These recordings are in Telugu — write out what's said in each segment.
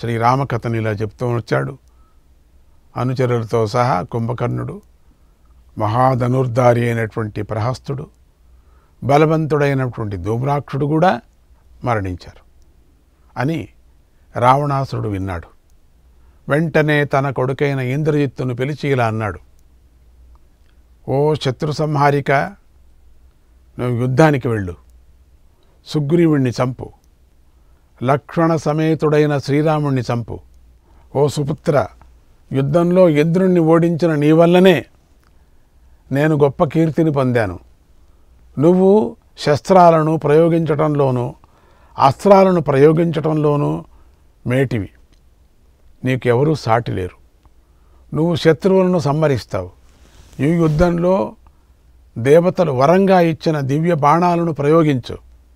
శ్రీరామకథను ఇలా చెప్తూ వచ్చాడు అనుచరులతో సహా కుంభకర్ణుడు మహాధనుర్ధారి అయినటువంటి ప్రహస్తుడు బలవంతుడైనటువంటి ధూమ్రాక్షుడు కూడా మరణించారు అని రావణాసురుడు విన్నాడు వెంటనే తన కొడుకైన ఇంద్రజిత్తును పిలిచి ఇలా అన్నాడు ఓ శత్రు సంహారిక నువ్వు యుద్ధానికి వెళ్ళు సుగ్రీవుణ్ణి చంపు లక్ష్మణ సమేతుడైన శ్రీరాముణ్ణి చంపు ఓ సుపుత్ర యుద్ధంలో ఇంద్రుణ్ణి ఓడించిన నీ వల్లనే నేను గొప్ప కీర్తిని పొందాను నువ్వు శస్త్రాలను ప్రయోగించటంలోనూ అస్త్రాలను ప్రయోగించటంలోనూ మేటివి నీకెవరూ సాటి లేరు నువ్వు శత్రువులను సంహరిస్తావు ఈ యుద్ధంలో దేవతలు వరంగా ఇచ్చిన దివ్య బాణాలను ప్రయోగించు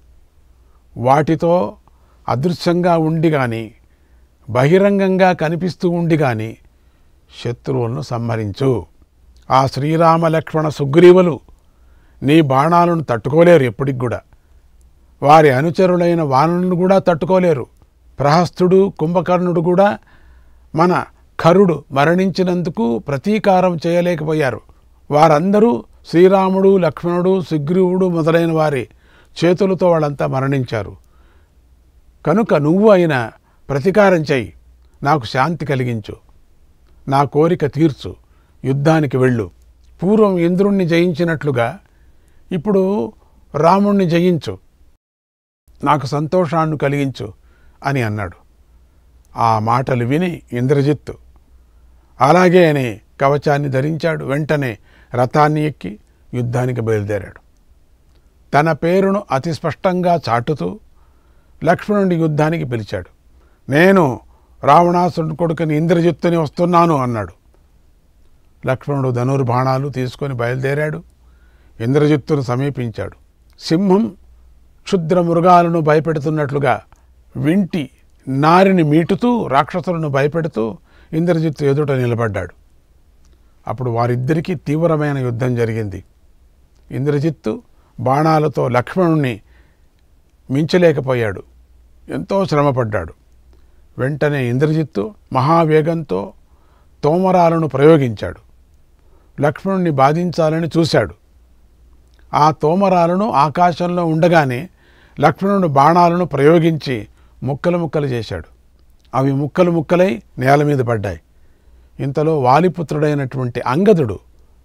వాటితో అదృశ్యంగా ఉండి కానీ బహిరంగంగా కనిపిస్తూ ఉండి కానీ శత్రువులను సంహరించు ఆ శ్రీరామ లక్ష్మణ సుగ్రీవులు నీ బాణాలను తట్టుకోలేరు ఎప్పటికి కూడా వారి అనుచరులైన వానరులను కూడా తట్టుకోలేరు ప్రహస్తుడు కుంభకర్ణుడు కూడా మన కరుడు మరణించినందుకు ప్రతీకారం చేయలేకపోయారు వారందరూ శ్రీరాముడు లక్ష్మణుడు సుగ్రీవుడు మొదలైన వారి చేతులతో వాళ్ళంతా మరణించారు కనుక నువ్వు అయినా ప్రతీకారం చెయ్యి నాకు శాంతి కలిగించు నా కోరిక తీర్చు యుద్ధానికి వెళ్ళు పూర్వం ఇంద్రుణ్ణి జయించినట్లుగా ఇప్పుడు రాముణ్ణి జయించు నాకు సంతోషాన్ని కలిగించు అని అన్నాడు ఆ మాటలు విని ఇంద్రజిత్తు అలాగే అని కవచాన్ని ధరించాడు వెంటనే రథాన్ని ఎక్కి యుద్ధానికి బయలుదేరాడు తన పేరును అతి స్పష్టంగా చాటుతూ లక్ష్మణుడి యుద్ధానికి పిలిచాడు నేను రావణాసురుడి కొడుకుని ఇంద్రజిత్తుని వస్తున్నాను అన్నాడు లక్ష్మణుడు ధనుర్బాణాలు తీసుకొని బయలుదేరాడు ఇంద్రజిత్తును సమీపించాడు సింహం క్షుద్ర మృగాలను భయపెడుతున్నట్లుగా వింటి నారిని మీటుతూ రాక్షసులను భయపెడుతూ ఇంద్రజిత్తు ఎదుట నిలబడ్డాడు అప్పుడు వారిద్దరికీ తీవ్రమైన యుద్ధం జరిగింది ఇంద్రజిత్తు బాణాలతో లక్ష్మణుణ్ణి మించలేకపోయాడు ఎంతో శ్రమపడ్డాడు వెంటనే ఇంద్రజిత్తు మహావేగంతో తోమరాలను ప్రయోగించాడు లక్ష్మణుణ్ణి బాధించాలని చూశాడు ఆ తోమరాలను ఆకాశంలో ఉండగానే లక్ష్మణుడు బాణాలను ప్రయోగించి ముక్కలు ముక్కలు చేశాడు అవి ముక్కలు ముక్కలై నేల మీద పడ్డాయి ఇంతలో వాలిపుత్రుడైనటువంటి అంగదుడు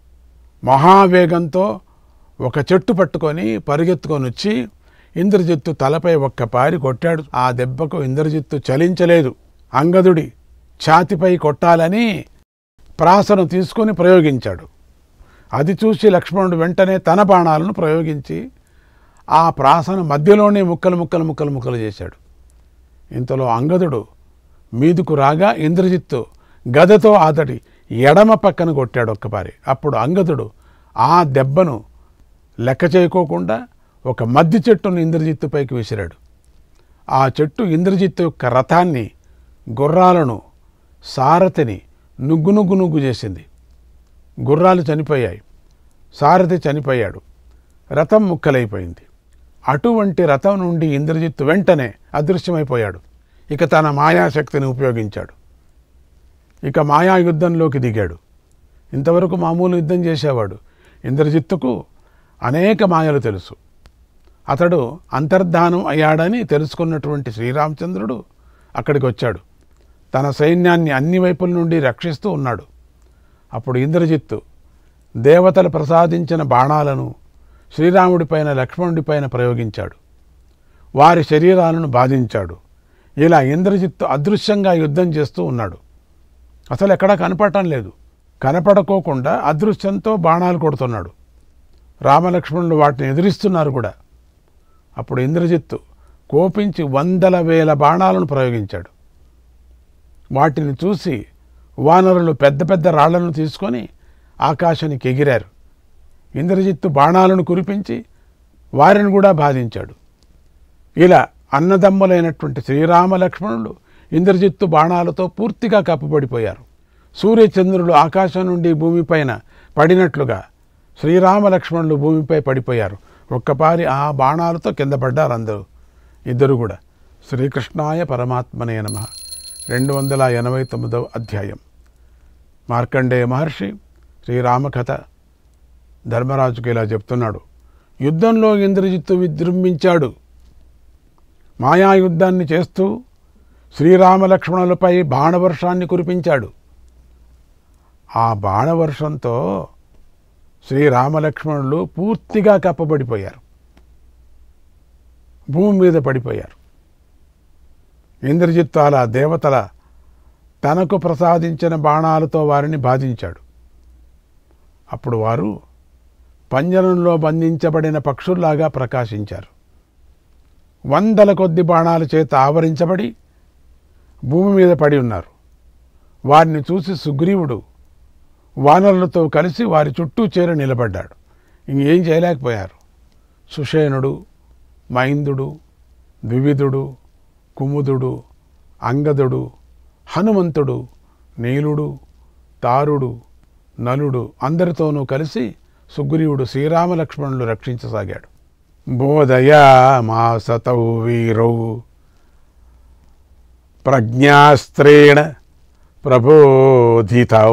మహావేగంతో ఒక చెట్టు పట్టుకొని పరిగెత్తుకొని వచ్చి ఇంద్రజిత్తు తలపై ఒక్క పారి కొట్టాడు ఆ దెబ్బకు ఇంద్రజిత్తు చలించలేదు అంగదుడి ఛాతిపై కొట్టాలని ప్రాసను తీసుకొని ప్రయోగించాడు అది చూసి లక్ష్మణుడు వెంటనే తన బాణాలను ప్రయోగించి ఆ ప్రాసను మధ్యలోనే ముక్కలు ముక్కలు ముక్కలు ముక్కలు చేశాడు ఇంతలో అంగదుడు మీదుకు రాగా ఇంద్రజిత్తు గదతో అతడి ఎడమ పక్కన కొట్టాడు ఒక్కపారి అప్పుడు అంగదుడు ఆ దెబ్బను లెక్క చేయకోకుండా ఒక మద్ది చెట్టును ఇంద్రజిత్తుపైకి విసిరాడు ఆ చెట్టు ఇంద్రజిత్తు యొక్క రథాన్ని గుర్రాలను సారథిని నుగ్గు నుగ్గు నుగ్గు చేసింది గుర్రాలు చనిపోయాయి సారథి చనిపోయాడు రథం ముక్కలైపోయింది అటువంటి రథం నుండి ఇంద్రజిత్తు వెంటనే అదృశ్యమైపోయాడు ఇక తన మాయాశక్తిని ఉపయోగించాడు ఇక మాయా యుద్ధంలోకి దిగాడు ఇంతవరకు మామూలు యుద్ధం చేసేవాడు ఇంద్రజిత్తుకు అనేక మాయలు తెలుసు అతడు అంతర్ధానం అయ్యాడని తెలుసుకున్నటువంటి శ్రీరామచంద్రుడు అక్కడికి వచ్చాడు తన సైన్యాన్ని అన్ని వైపుల నుండి రక్షిస్తూ ఉన్నాడు అప్పుడు ఇంద్రజిత్తు దేవతలు ప్రసాదించిన బాణాలను శ్రీరాముడిపైన లక్ష్మణుడిపైన ప్రయోగించాడు వారి శరీరాలను బాధించాడు ఇలా ఇంద్రజిత్తు అదృశ్యంగా యుద్ధం చేస్తూ ఉన్నాడు అసలు ఎక్కడా కనపడటం లేదు కనపడకోకుండా అదృశ్యంతో బాణాలు కొడుతున్నాడు రామలక్ష్మణులు వాటిని ఎదిరిస్తున్నారు కూడా అప్పుడు ఇంద్రజిత్తు కోపించి వందల వేల బాణాలను ప్రయోగించాడు వాటిని చూసి వానరులు పెద్ద పెద్ద రాళ్లను తీసుకొని ఆకాశానికి ఎగిరారు ఇంద్రజిత్తు బాణాలను కురిపించి వారిని కూడా బాధించాడు ఇలా అన్నదమ్ములైనటువంటి శ్రీరామ లక్ష్మణులు ఇంద్రజిత్తు బాణాలతో పూర్తిగా కప్పుబడిపోయారు సూర్యచంద్రులు ఆకాశం నుండి భూమిపైన పడినట్లుగా శ్రీరామ లక్ష్మణులు భూమిపై పడిపోయారు ఒక్కపారి ఆ బాణాలతో కింద పడ్డారు అందరూ ఇద్దరు కూడా శ్రీకృష్ణాయ పరమాత్మనే నమ రెండు వందల ఎనభై తొమ్మిదవ అధ్యాయం మార్కండేయ మహర్షి శ్రీరామకథ ధర్మరాజుకి ఇలా చెప్తున్నాడు యుద్ధంలో ఇంద్రజిత్తు విజృంభించాడు మాయాయుద్ధాన్ని చేస్తూ శ్రీరామలక్ష్మణులపై బాణవర్షాన్ని కురిపించాడు ఆ బాణవర్షంతో శ్రీరామలక్ష్మణులు పూర్తిగా కప్పబడిపోయారు భూమి మీద పడిపోయారు ఇంద్రజిత్తాల దేవతల తనకు ప్రసాదించిన బాణాలతో వారిని బాధించాడు అప్పుడు వారు పంజరంలో బంధించబడిన పక్షుల్లాగా ప్రకాశించారు వందల కొద్ది బాణాల చేత ఆవరించబడి భూమి మీద పడి ఉన్నారు వారిని చూసి సుగ్రీవుడు వానరులతో కలిసి వారి చుట్టూ చేరి నిలబడ్డాడు ఇంకేం చేయలేకపోయారు సుషేనుడు మైందుడు ద్వివిధుడు కుముదుడు అంగదుడు హనుమంతుడు నీలుడు తారుడు నలుడు అందరితోనూ కలిసి సుగ్రీవుడు శ్రీరామలక్ష్మణులు రక్షించసాగాడు బోధయా మాసతౌ వీరౌ ప్రజ్ఞాస్త్రేణ ప్రబోధితౌ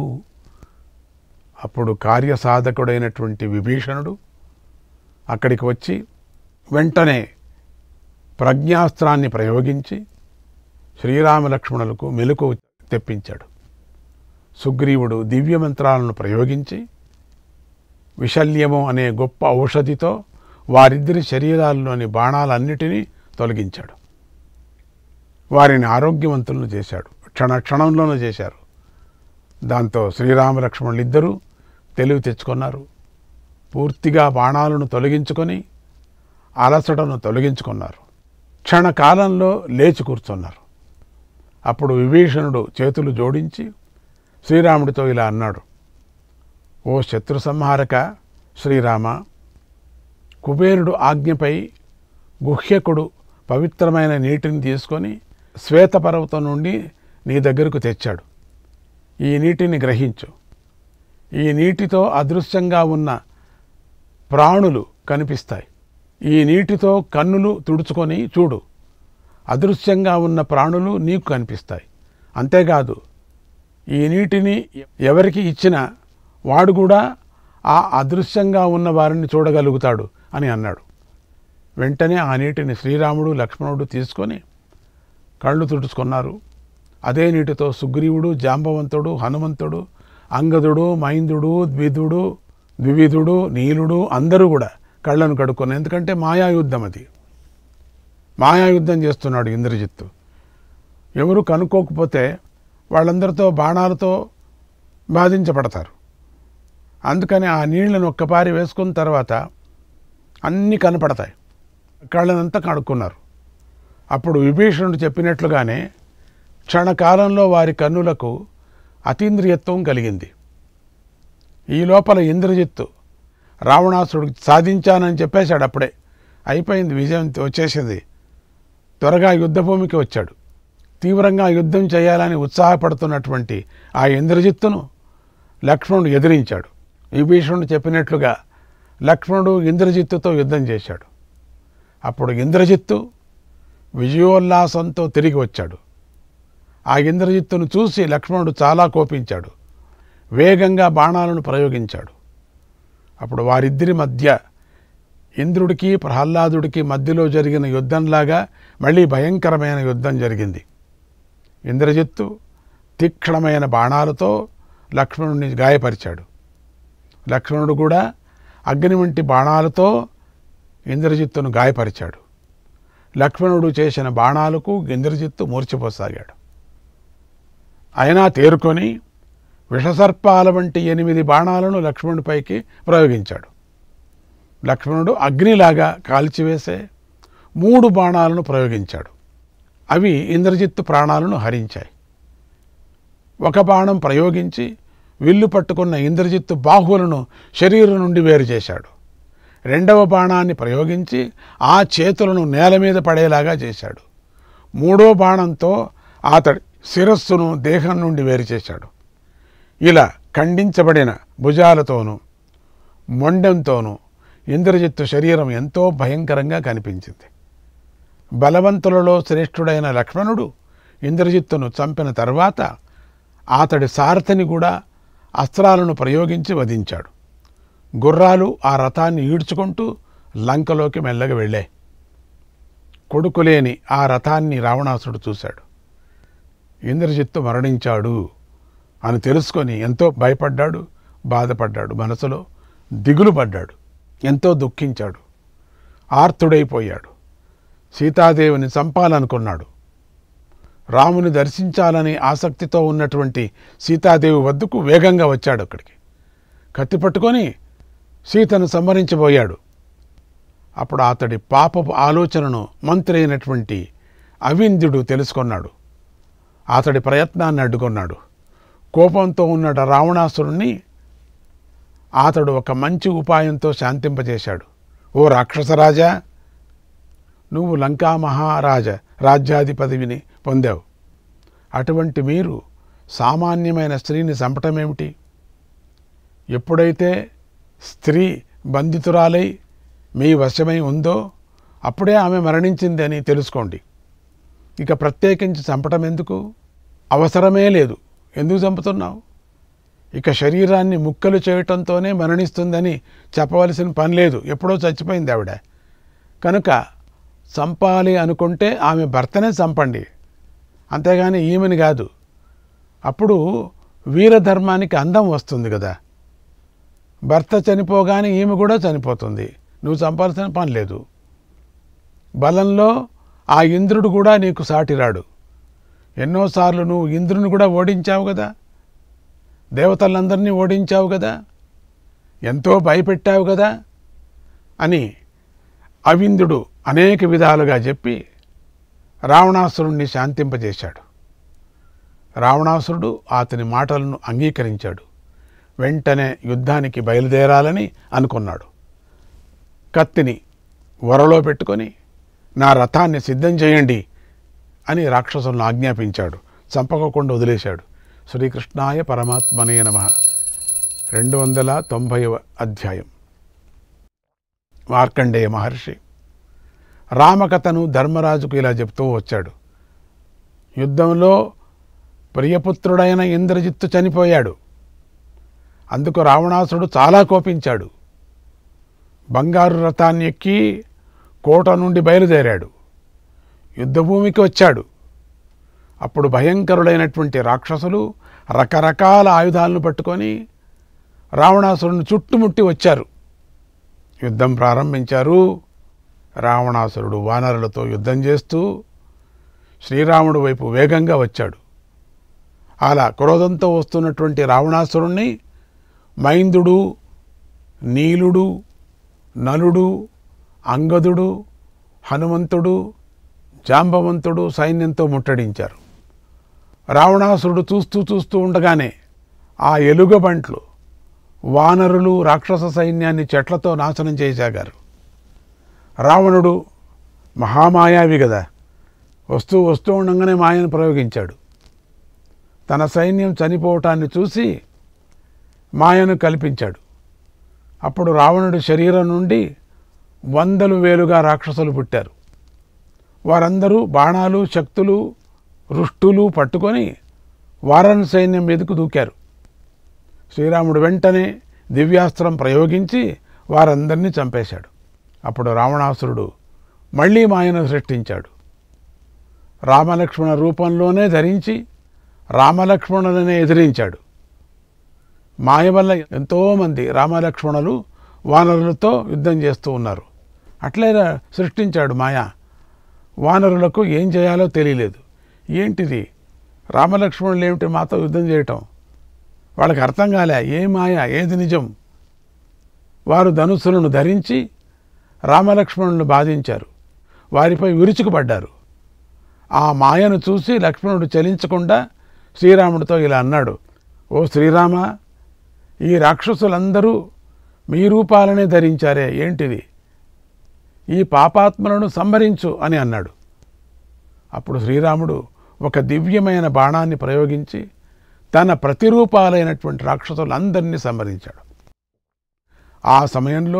అప్పుడు కార్యసాధకుడైనటువంటి విభీషణుడు అక్కడికి వచ్చి వెంటనే ప్రజ్ఞాస్త్రాన్ని ప్రయోగించి శ్రీరామలక్ష్మణులకు మెలకు తెప్పించాడు సుగ్రీవుడు దివ్యమంత్రాలను ప్రయోగించి విశల్యము అనే గొప్ప ఔషధితో వారిద్దరి శరీరాల్లోని బాణాలన్నిటినీ తొలగించాడు వారిని ఆరోగ్యవంతులను చేశాడు క్షణ క్షణంలోనూ చేశారు దాంతో శ్రీరామలక్ష్మణులు ఇద్దరూ తెలివి తెచ్చుకున్నారు పూర్తిగా బాణాలను తొలగించుకొని అలసటను తొలగించుకున్నారు క్షణకాలంలో లేచి కూర్చున్నారు అప్పుడు విభీషణుడు చేతులు జోడించి శ్రీరాముడితో ఇలా అన్నాడు ఓ శత్రు సంహారక శ్రీరామ కుబేరుడు ఆజ్ఞపై గుహ్యకుడు పవిత్రమైన నీటిని తీసుకొని శ్వేతపర్వతం నుండి నీ దగ్గరకు తెచ్చాడు ఈ నీటిని గ్రహించు ఈ నీటితో అదృశ్యంగా ఉన్న ప్రాణులు కనిపిస్తాయి ఈ నీటితో కన్నులు తుడుచుకొని చూడు అదృశ్యంగా ఉన్న ప్రాణులు నీకు కనిపిస్తాయి అంతేకాదు ఈ నీటిని ఎవరికి ఇచ్చినా వాడు కూడా ఆ అదృశ్యంగా ఉన్న వారిని చూడగలుగుతాడు అని అన్నాడు వెంటనే ఆ నీటిని శ్రీరాముడు లక్ష్మణుడు తీసుకొని కళ్ళు తుడుచుకున్నారు అదే నీటితో సుగ్రీవుడు జాంబవంతుడు హనుమంతుడు అంగదుడు మైందుడు ద్విధుడు ద్వివిధుడు నీలుడు అందరూ కూడా కళ్ళను కడుక్కున్నారు ఎందుకంటే మాయాయుద్ధం అది మాయాయుద్ధం చేస్తున్నాడు ఇంద్రజిత్తు ఎవరు కనుక్కోకపోతే వాళ్ళందరితో బాణాలతో బాధించబడతారు అందుకని ఆ నీళ్లను ఒక్కపారి వేసుకున్న తర్వాత అన్నీ కనపడతాయి కళ్ళనంతా కడుక్కున్నారు అప్పుడు విభీషణుడు చెప్పినట్లుగానే క్షణకాలంలో వారి కన్నులకు అతీంద్రియత్వం కలిగింది ఈ లోపల ఇంద్రజిత్తు రావణాసుడికి సాధించానని చెప్పేశాడు అప్పుడే అయిపోయింది విజయం వచ్చేసింది త్వరగా యుద్ధభూమికి వచ్చాడు తీవ్రంగా యుద్ధం చేయాలని ఉత్సాహపడుతున్నటువంటి ఆ ఇంద్రజిత్తును లక్ష్మణుడు ఎదిరించాడు విభీషణుడు చెప్పినట్లుగా లక్ష్మణుడు ఇంద్రజిత్తుతో యుద్ధం చేశాడు అప్పుడు ఇంద్రజిత్తు విజయోల్లాసంతో తిరిగి వచ్చాడు ఆ ఇంద్రజిత్తును చూసి లక్ష్మణుడు చాలా కోపించాడు వేగంగా బాణాలను ప్రయోగించాడు అప్పుడు వారిద్దరి మధ్య ఇంద్రుడికి ప్రహ్లాదుడికి మధ్యలో జరిగిన యుద్ధంలాగా మళ్ళీ భయంకరమైన యుద్ధం జరిగింది ఇంద్రజిత్తు తీక్షణమైన బాణాలతో లక్ష్మణుడిని గాయపరిచాడు లక్ష్మణుడు కూడా అగ్ని వంటి బాణాలతో ఇంద్రజిత్తును గాయపరిచాడు లక్ష్మణుడు చేసిన బాణాలకు ఇంద్రజిత్తు మూర్చిపోసాగాడు అయినా తేరుకొని విషసర్పాల వంటి ఎనిమిది బాణాలను లక్ష్మణుడిపైకి ప్రయోగించాడు లక్ష్మణుడు అగ్నిలాగా కాల్చివేసే మూడు బాణాలను ప్రయోగించాడు అవి ఇంద్రజిత్తు ప్రాణాలను హరించాయి ఒక బాణం ప్రయోగించి విల్లు పట్టుకున్న ఇంద్రజిత్తు బాహువులను శరీరం నుండి వేరు చేశాడు రెండవ బాణాన్ని ప్రయోగించి ఆ చేతులను నేల మీద పడేలాగా చేశాడు మూడో బాణంతో అతడి శిరస్సును దేహం నుండి వేరు చేశాడు ఇలా ఖండించబడిన భుజాలతోనూ మొండెంతోనూ ఇంద్రజిత్తు శరీరం ఎంతో భయంకరంగా కనిపించింది బలవంతులలో శ్రేష్ఠుడైన లక్ష్మణుడు ఇంద్రజిత్తును చంపిన తర్వాత అతడి సారథిని కూడా అస్త్రాలను ప్రయోగించి వధించాడు గుర్రాలు ఆ రథాన్ని ఈడ్చుకుంటూ లంకలోకి మెల్లగా వెళ్ళాయి కొడుకులేని ఆ రథాన్ని రావణాసుడు చూశాడు ఇంద్రజిత్తు మరణించాడు అని తెలుసుకొని ఎంతో భయపడ్డాడు బాధపడ్డాడు మనసులో దిగులు పడ్డాడు ఎంతో దుఃఖించాడు ఆర్తుడైపోయాడు సీతాదేవిని చంపాలనుకున్నాడు రాముని దర్శించాలని ఆసక్తితో ఉన్నటువంటి సీతాదేవి వద్దకు వేగంగా వచ్చాడు అక్కడికి కత్తి పట్టుకొని సీతను సంహరించబోయాడు అప్పుడు అతడి పాపపు ఆలోచనను మంత్రి అయినటువంటి అవింద్యుడు తెలుసుకున్నాడు అతడి ప్రయత్నాన్ని అడ్డుకున్నాడు కోపంతో ఉన్న రావణాసురుణ్ణి అతడు ఒక మంచి ఉపాయంతో శాంతింపజేశాడు ఓ రాక్షసరాజా నువ్వు లంకా మహారాజ రాజ్యాధిపతిని పొందావు అటువంటి మీరు సామాన్యమైన స్త్రీని చంపటమేమిటి ఎప్పుడైతే స్త్రీ బంధితురాలై మీ వశమై ఉందో అప్పుడే ఆమె మరణించింది అని తెలుసుకోండి ఇక ప్రత్యేకించి చంపటం ఎందుకు అవసరమే లేదు ఎందుకు చంపుతున్నావు ఇక శరీరాన్ని ముక్కలు చేయటంతోనే మరణిస్తుందని చెప్పవలసిన పని లేదు ఎప్పుడో చచ్చిపోయింది ఆవిడ కనుక చంపాలి అనుకుంటే ఆమె భర్తనే చంపండి అంతేగాని ఈమెని కాదు అప్పుడు వీరధర్మానికి అందం వస్తుంది కదా భర్త చనిపోగానే ఈమె కూడా చనిపోతుంది నువ్వు చంపాల్సిన పని లేదు బలంలో ఆ ఇంద్రుడు కూడా నీకు సాటిరాడు ఎన్నోసార్లు నువ్వు ఇంద్రుని కూడా ఓడించావు కదా దేవతలందరినీ ఓడించావు కదా ఎంతో భయపెట్టావు కదా అని అవిందుడు అనేక విధాలుగా చెప్పి రావణాసురుణ్ణి శాంతింపజేశాడు రావణాసురుడు అతని మాటలను అంగీకరించాడు వెంటనే యుద్ధానికి బయలుదేరాలని అనుకున్నాడు కత్తిని వరలో పెట్టుకొని నా రథాన్ని సిద్ధం చేయండి అని రాక్షసులను ఆజ్ఞాపించాడు చంపకోకుండా వదిలేశాడు శ్రీకృష్ణాయ పరమాత్మనే నమ రెండు వందల తొంభైవ అధ్యాయం మార్కండేయ మహర్షి రామకథను ధర్మరాజుకు ఇలా చెప్తూ వచ్చాడు యుద్ధంలో ప్రియపుత్రుడైన ఇంద్రజిత్తు చనిపోయాడు అందుకు రావణాసుడు చాలా కోపించాడు బంగారు రథాన్ని ఎక్కి కోట నుండి బయలుదేరాడు యుద్ధభూమికి వచ్చాడు అప్పుడు భయంకరులైనటువంటి రాక్షసులు రకరకాల ఆయుధాలను పట్టుకొని రావణాసురుని చుట్టుముట్టి వచ్చారు యుద్ధం ప్రారంభించారు రావణాసురుడు వానరులతో యుద్ధం చేస్తూ శ్రీరాముడు వైపు వేగంగా వచ్చాడు అలా క్రోధంతో వస్తున్నటువంటి రావణాసురుణ్ణి మైందుడు నీలుడు నలుడు అంగదుడు హనుమంతుడు జాంబవంతుడు సైన్యంతో ముట్టడించారు రావణాసురుడు చూస్తూ చూస్తూ ఉండగానే ఆ ఎలుగబంట్లు వానరులు రాక్షస సైన్యాన్ని చెట్లతో నాశనం చేశాగారు రావణుడు మహామాయావి కదా వస్తూ వస్తూ ఉండగానే మాయను ప్రయోగించాడు తన సైన్యం చనిపోవటాన్ని చూసి మాయను కల్పించాడు అప్పుడు రావణుడి శరీరం నుండి వందలు వేలుగా రాక్షసులు పుట్టారు వారందరూ బాణాలు శక్తులు రుష్టులు పట్టుకొని వారణ సైన్యం మీదకు దూకారు శ్రీరాముడు వెంటనే దివ్యాస్త్రం ప్రయోగించి వారందరినీ చంపేశాడు అప్పుడు రావణాసురుడు మళ్ళీ మాయను సృష్టించాడు రామలక్ష్మణ రూపంలోనే ధరించి రామలక్ష్మణులనే ఎదిరించాడు మాయ వల్ల ఎంతోమంది రామలక్ష్మణులు వానరులతో యుద్ధం చేస్తూ ఉన్నారు అట్లే సృష్టించాడు మాయ వానరులకు ఏం చేయాలో తెలియలేదు ఏంటిది రామలక్ష్మణులు ఏమిటి మాతో యుద్ధం చేయటం వాళ్ళకి అర్థం కాలే ఏ మాయ ఏది నిజం వారు ధనుస్సులను ధరించి రామలక్ష్మణులను బాధించారు వారిపై విరుచుకుపడ్డారు ఆ మాయను చూసి లక్ష్మణుడు చలించకుండా శ్రీరాముడితో ఇలా అన్నాడు ఓ శ్రీరామ ఈ రాక్షసులందరూ మీ రూపాలనే ధరించారే ఏంటిది ఈ పాపాత్మలను సంహరించు అని అన్నాడు అప్పుడు శ్రీరాముడు ఒక దివ్యమైన బాణాన్ని ప్రయోగించి తన ప్రతిరూపాలైనటువంటి రాక్షసులందరినీ సంహరించాడు ఆ సమయంలో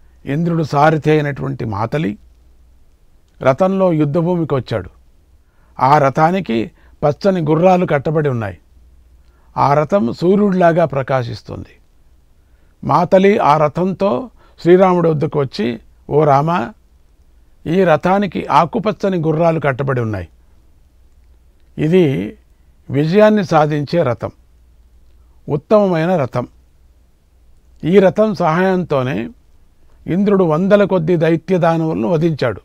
ఇంద్రుడు సారథి అయినటువంటి మాతలి రథంలో యుద్ధభూమికి వచ్చాడు ఆ రథానికి పచ్చని గుర్రాలు కట్టబడి ఉన్నాయి ఆ రథం సూర్యుడిలాగా ప్రకాశిస్తుంది మాతలి ఆ రథంతో శ్రీరాముడి వద్దకు వచ్చి ఓ రామా ఈ రథానికి ఆకుపచ్చని గుర్రాలు కట్టబడి ఉన్నాయి ఇది విజయాన్ని సాధించే రథం ఉత్తమమైన రథం ఈ రథం సహాయంతోనే ఇంద్రుడు వందల కొద్ది దైత్య దానవులను వధించాడు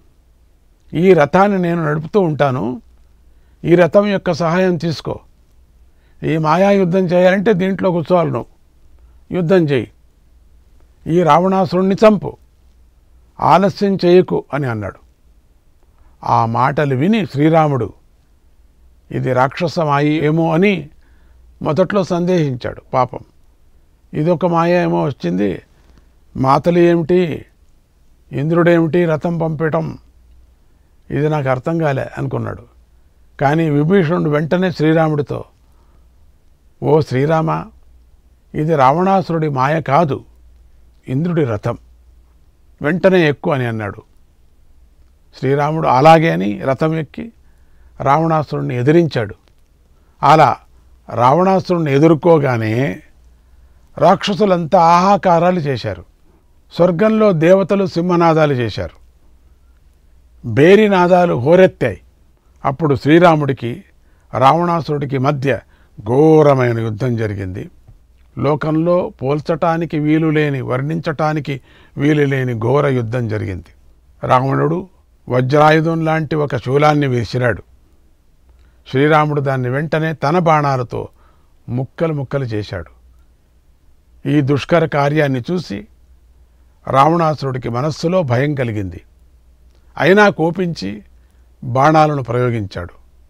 ఈ రథాన్ని నేను నడుపుతూ ఉంటాను ఈ రథం యొక్క సహాయం తీసుకో ఈ మాయా యుద్ధం చేయాలంటే దీంట్లో కూర్చోవాలి నువ్వు యుద్ధం చేయి ఈ రావణాసురుణ్ణి చంపు ఆలస్యం చేయకు అని అన్నాడు ఆ మాటలు విని శ్రీరాముడు ఇది రాక్షసమాయి ఏమో అని మొదట్లో సందేహించాడు పాపం ఇదొక మాయ ఏమో వచ్చింది మాతలు ఏమిటి ఇంద్రుడేమిటి రథం పంపటం ఇది నాకు అర్థం కాలే అనుకున్నాడు కానీ విభీషణుడు వెంటనే శ్రీరాముడితో ఓ శ్రీరామ ఇది రావణాసురుడి మాయ కాదు ఇంద్రుడి రథం వెంటనే ఎక్కువ అని అన్నాడు శ్రీరాముడు అలాగే అని రథం ఎక్కి రావణాసురుణ్ణి ఎదిరించాడు అలా రావణాసురుణ్ణి ఎదుర్కోగానే రాక్షసులంతా ఆహాకారాలు చేశారు స్వర్గంలో దేవతలు సింహనాదాలు చేశారు బేరినాదాలు హోరెత్తాయి అప్పుడు శ్రీరాముడికి రావణాసురుడికి మధ్య ఘోరమైన యుద్ధం జరిగింది లోకంలో పోల్చటానికి వీలు లేని వర్ణించటానికి వీలు లేని ఘోర యుద్ధం జరిగింది రావణుడు వజ్రాయుధం లాంటి ఒక శూలాన్ని విసిరాడు శ్రీరాముడు దాన్ని వెంటనే తన బాణాలతో ముక్కలు ముక్కలు చేశాడు ఈ దుష్కర కార్యాన్ని చూసి రావణాసురుడికి మనస్సులో భయం కలిగింది అయినా కోపించి బాణాలను ప్రయోగించాడు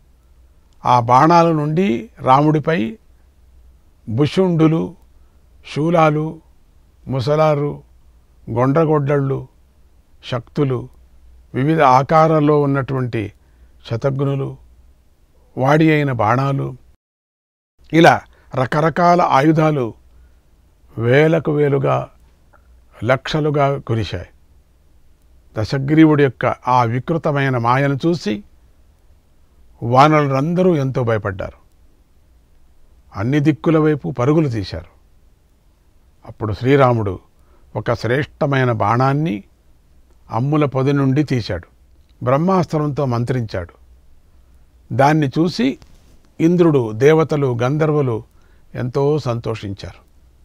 ఆ బాణాల నుండి రాముడిపై భుషుండులు శూలాలు ముసలారు గొండ్రగొడ్డళ్ళు శక్తులు వివిధ ఆకారాల్లో ఉన్నటువంటి శతఘ్నులు వాడి అయిన బాణాలు ఇలా రకరకాల ఆయుధాలు వేలకు వేలుగా లక్షలుగా కురిశాయి దశగ్రీవుడి యొక్క ఆ వికృతమైన మాయను చూసి వానరులందరూ ఎంతో భయపడ్డారు అన్ని దిక్కుల వైపు పరుగులు తీశారు అప్పుడు శ్రీరాముడు ఒక శ్రేష్టమైన బాణాన్ని అమ్ముల పొది నుండి తీశాడు బ్రహ్మాస్త్రంతో మంత్రించాడు దాన్ని చూసి ఇంద్రుడు దేవతలు గంధర్వులు ఎంతో సంతోషించారు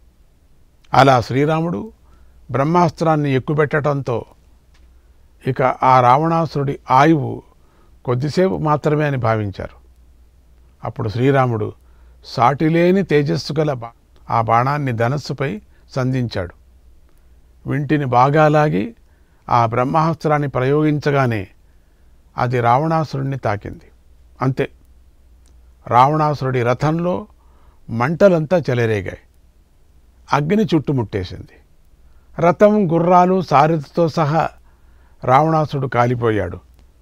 అలా శ్రీరాముడు బ్రహ్మాస్త్రాన్ని ఎక్కుపెట్టడంతో ఇక ఆ రావణాసురుడి ఆయువు కొద్దిసేపు మాత్రమే అని భావించారు అప్పుడు శ్రీరాముడు సాటిలేని తేజస్సు గల బా- ఆ బాణాన్ని ధనస్సుపై సంధించాడు వింటిని బాగా లాగి ఆ బ్రహ్మాస్త్రాన్ని ప్రయోగించగానే అది రావణాసురుణ్ణి తాకింది అంతే రావణాసురుడి రథంలో మంటలంతా చెలరేగాయి అగ్ని చుట్టుముట్టేసింది రథం గుర్రాలు సారథితో సహా రావణాసుడు కాలిపోయాడు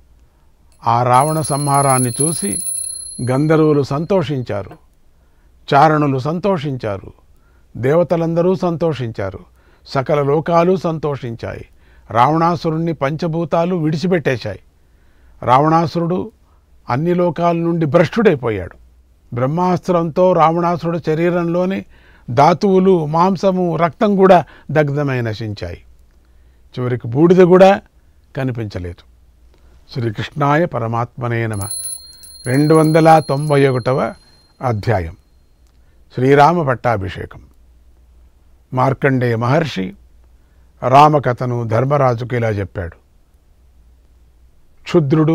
ఆ రావణ సంహారాన్ని చూసి గంధర్వులు సంతోషించారు చారణులు సంతోషించారు దేవతలందరూ సంతోషించారు సకల లోకాలు సంతోషించాయి రావణాసురుణ్ణి పంచభూతాలు విడిచిపెట్టేశాయి రావణాసురుడు అన్ని లోకాల నుండి భ్రష్టుడైపోయాడు బ్రహ్మాస్త్రంతో రావణాసురుడు శరీరంలోని ధాతువులు మాంసము రక్తం కూడా దగ్ధమై నశించాయి చివరికి బూడిద కూడా కనిపించలేదు శ్రీకృష్ణాయ పరమాత్మనే నమ రెండు వందల తొంభై ఒకటవ అధ్యాయం శ్రీరామ పట్టాభిషేకం మార్కండేయ మహర్షి రామకథను ధర్మరాజుకు ఇలా చెప్పాడు క్షుద్రుడు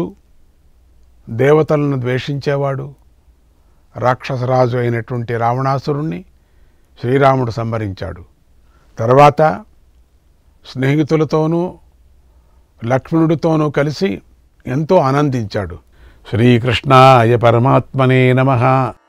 దేవతలను ద్వేషించేవాడు రాక్షసరాజు అయినటువంటి రావణాసురుణ్ణి శ్రీరాముడు సంహరించాడు తర్వాత స్నేహితులతోనూ లక్ష్మణుడితోనూ కలిసి ఎంతో ఆనందించాడు శ్రీకృష్ణాయ పరమాత్మనే నమః